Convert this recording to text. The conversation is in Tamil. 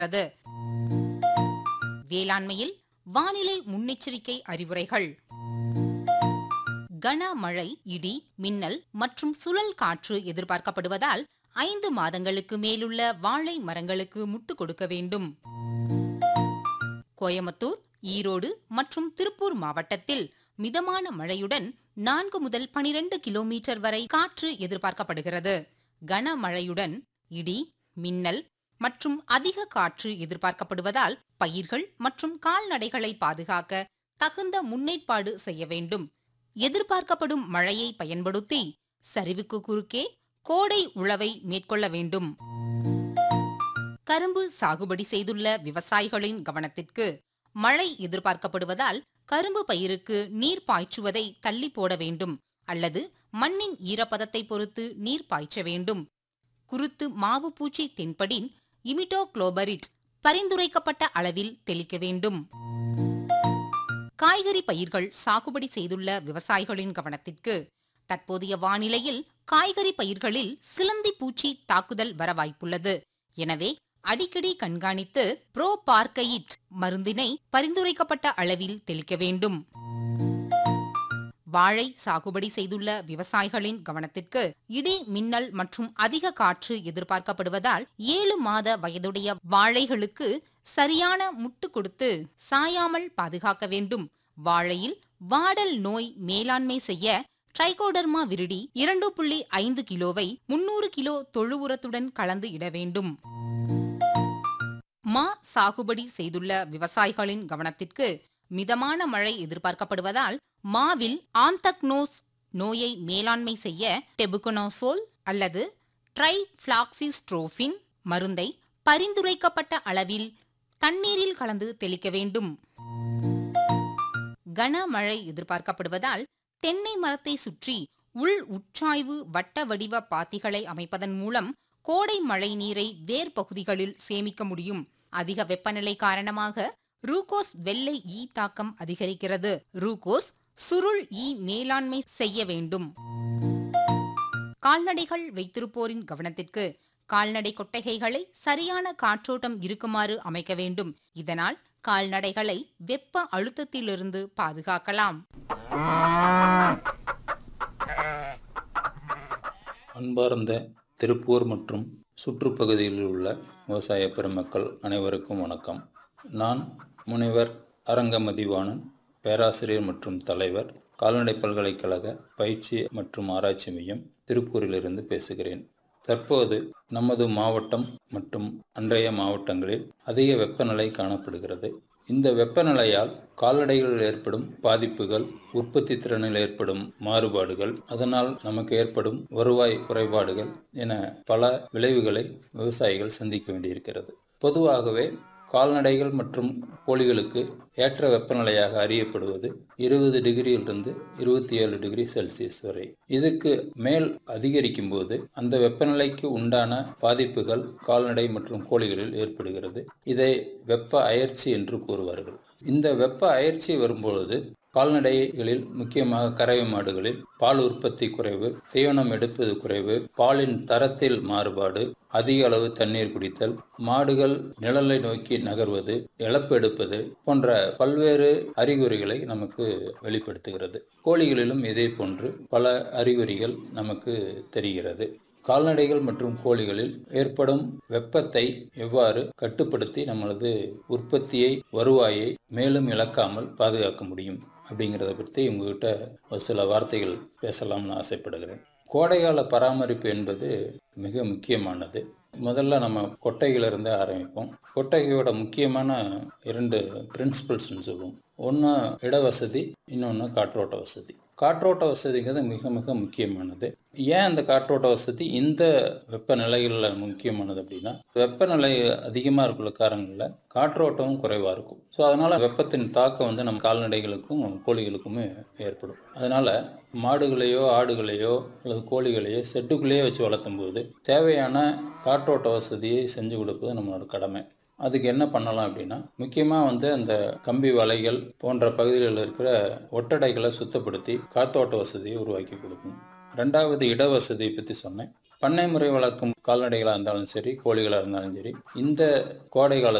அது வேளாண்மையில் வானிலை முன்னெச்சரிக்கை அறிவுரைகள் கனமழை இடி மின்னல் மற்றும் சுழல் காற்று எதிர்பார்க்கப்படுவதால் ஐந்து மாதங்களுக்கு மேலுள்ள வாழை மரங்களுக்கு முட்டு கொடுக்க வேண்டும் கோயமுத்தூர் ஈரோடு மற்றும் திருப்பூர் மாவட்டத்தில் மிதமான மழையுடன் நான்கு முதல் பனிரெண்டு கிலோமீட்டர் வரை காற்று எதிர்பார்க்கப்படுகிறது கனமழையுடன் இடி மின்னல் மற்றும் அதிக காற்று எதிர்பார்க்கப்படுவதால் பயிர்கள் மற்றும் கால்நடைகளை பாதுகாக்க தகுந்த முன்னேற்பாடு செய்ய வேண்டும் எதிர்பார்க்கப்படும் மழையை பயன்படுத்தி சரிவுக்கு குறுக்கே கோடை உழவை மேற்கொள்ள வேண்டும் கரும்பு சாகுபடி செய்துள்ள விவசாயிகளின் கவனத்திற்கு மழை எதிர்பார்க்கப்படுவதால் கரும்பு பயிருக்கு நீர் பாய்ச்சுவதை தள்ளி போட வேண்டும் அல்லது மண்ணின் ஈரப்பதத்தை பொறுத்து நீர் பாய்ச்ச வேண்டும் குருத்து மாவு பூச்சி தென்படின் இமிட்டோக்ளோபரிட் பரிந்துரைக்கப்பட்ட அளவில் தெளிக்க வேண்டும் காய்கறி பயிர்கள் சாகுபடி செய்துள்ள விவசாயிகளின் கவனத்திற்கு தற்போதைய வானிலையில் காய்கறி பயிர்களில் சிலந்தி பூச்சி தாக்குதல் வர வாய்ப்புள்ளது எனவே அடிக்கடி கண்காணித்து ப்ரோ பார்க்கையிட் மருந்தினை பரிந்துரைக்கப்பட்ட அளவில் தெளிக்க வேண்டும் வாழை சாகுபடி செய்துள்ள விவசாயிகளின் கவனத்திற்கு இடி மின்னல் மற்றும் அதிக காற்று எதிர்பார்க்கப்படுவதால் ஏழு மாத வயதுடைய வாழைகளுக்கு சரியான முட்டு கொடுத்து சாயாமல் பாதுகாக்க வேண்டும் வாழையில் வாடல் நோய் மேலாண்மை செய்ய ட்ரைகோடர்மா விரிடி இரண்டு புள்ளி ஐந்து கிலோவை முன்னூறு கிலோ தொழு உரத்துடன் கலந்து இட வேண்டும் மா சாகுபடி செய்துள்ள விவசாயிகளின் கவனத்திற்கு மிதமான மழை எதிர்பார்க்கப்படுவதால் மாவில் ஆந்தக்னோஸ் நோயை மேலாண்மை செய்ய டெபுகனோசோல் அல்லது ட்ரைஃபிளாக்சிஸ்ட்ரோஃபின் மருந்தை பரிந்துரைக்கப்பட்ட அளவில் தண்ணீரில் கலந்து தெளிக்க வேண்டும் கனமழை எதிர்பார்க்கப்படுவதால் தென்னை மரத்தை சுற்றி உள் உட்சாய்வு வட்ட வடிவ பாத்திகளை அமைப்பதன் மூலம் கோடை மழை நீரை வேர் பகுதிகளில் சேமிக்க முடியும் அதிக வெப்பநிலை காரணமாக ரூகோஸ் வெள்ளை ஈ தாக்கம் அதிகரிக்கிறது ரூகோஸ் சுருள் ஈ மேலாண்மை செய்ய வேண்டும் கால்நடைகள் வைத்திருப்போரின் கவனத்திற்கு கால்நடை கொட்டகைகளை சரியான காற்றோட்டம் இருக்குமாறு அமைக்க வேண்டும் இதனால் கால்நடைகளை வெப்ப அழுத்தத்திலிருந்து பாதுகாக்கலாம் அன்பார்ந்த திருப்பூர் மற்றும் சுற்றுப்பகுதியில் உள்ள விவசாய பெருமக்கள் அனைவருக்கும் வணக்கம் நான் முனைவர் அரங்கமதிவாணன் பேராசிரியர் மற்றும் தலைவர் கால்நடை பல்கலைக்கழக பயிற்சி மற்றும் ஆராய்ச்சி மையம் திருப்பூரிலிருந்து பேசுகிறேன் தற்போது நமது மாவட்டம் மற்றும் அன்றைய மாவட்டங்களில் அதிக வெப்பநிலை காணப்படுகிறது இந்த வெப்பநிலையால் கால்நடைகளில் ஏற்படும் பாதிப்புகள் உற்பத்தி திறனில் ஏற்படும் மாறுபாடுகள் அதனால் நமக்கு ஏற்படும் வருவாய் குறைபாடுகள் என பல விளைவுகளை விவசாயிகள் சந்திக்க வேண்டியிருக்கிறது பொதுவாகவே கால்நடைகள் மற்றும் கோழிகளுக்கு ஏற்ற வெப்பநிலையாக அறியப்படுவது இருபது டிகிரியிலிருந்து இருபத்தி ஏழு டிகிரி செல்சியஸ் வரை இதுக்கு மேல் அதிகரிக்கும் போது அந்த வெப்பநிலைக்கு உண்டான பாதிப்புகள் கால்நடை மற்றும் கோழிகளில் ஏற்படுகிறது இதை வெப்ப அயற்சி என்று கூறுவார்கள் இந்த வெப்ப அயற்சி வரும்பொழுது கால்நடைகளில் முக்கியமாக கறவை மாடுகளில் பால் உற்பத்தி குறைவு தீவனம் எடுப்பது குறைவு பாலின் தரத்தில் மாறுபாடு அதிக அளவு தண்ணீர் குடித்தல் மாடுகள் நிழலை நோக்கி நகர்வது இழப்பு எடுப்பது போன்ற பல்வேறு அறிகுறிகளை நமக்கு வெளிப்படுத்துகிறது கோழிகளிலும் இதே போன்று பல அறிகுறிகள் நமக்கு தெரிகிறது கால்நடைகள் மற்றும் கோழிகளில் ஏற்படும் வெப்பத்தை எவ்வாறு கட்டுப்படுத்தி நம்மளது உற்பத்தியை வருவாயை மேலும் இழக்காமல் பாதுகாக்க முடியும் அப்படிங்கிறத பற்றி உங்ககிட்ட ஒரு சில வார்த்தைகள் பேசலாம்னு ஆசைப்படுகிறேன் கோடைகால பராமரிப்பு என்பது மிக முக்கியமானது முதல்ல நம்ம கொட்டைகளிலிருந்து ஆரம்பிப்போம் கொட்டகையோட முக்கியமான இரண்டு பிரின்சிபல்ஸ்னு சொல்லுவோம் ஒன்று இட வசதி இன்னொன்று காற்றோட்ட வசதி காற்றோட்ட வசதிங்கிறது மிக மிக முக்கியமானது ஏன் அந்த காற்றோட்ட வசதி இந்த வெப்பநிலைகளில் முக்கியமானது அப்படின்னா வெப்பநிலை அதிகமாக இருக்கிற காரணங்களில் காற்றோட்டமும் குறைவாக இருக்கும் ஸோ அதனால் வெப்பத்தின் தாக்கம் வந்து நம்ம கால்நடைகளுக்கும் கோழிகளுக்குமே ஏற்படும் அதனால் மாடுகளையோ ஆடுகளையோ அல்லது கோழிகளையோ செட்டுக்குள்ளேயே வச்சு வளர்த்தும் போது தேவையான காற்றோட்ட வசதியை செஞ்சு கொடுப்பது நம்மளோட கடமை அதுக்கு என்ன பண்ணலாம் அப்படின்னா முக்கியமாக வந்து அந்த கம்பி வலைகள் போன்ற பகுதிகளில் இருக்கிற ஒட்டடைகளை சுத்தப்படுத்தி காத்தோட்ட வசதியை உருவாக்கி கொடுக்கணும் ரெண்டாவது இட வசதியை பற்றி சொன்னேன் பண்ணை முறை வளர்க்கும் கால்நடைகளாக இருந்தாலும் சரி கோழிகளாக இருந்தாலும் சரி இந்த கோடை காலத்தில்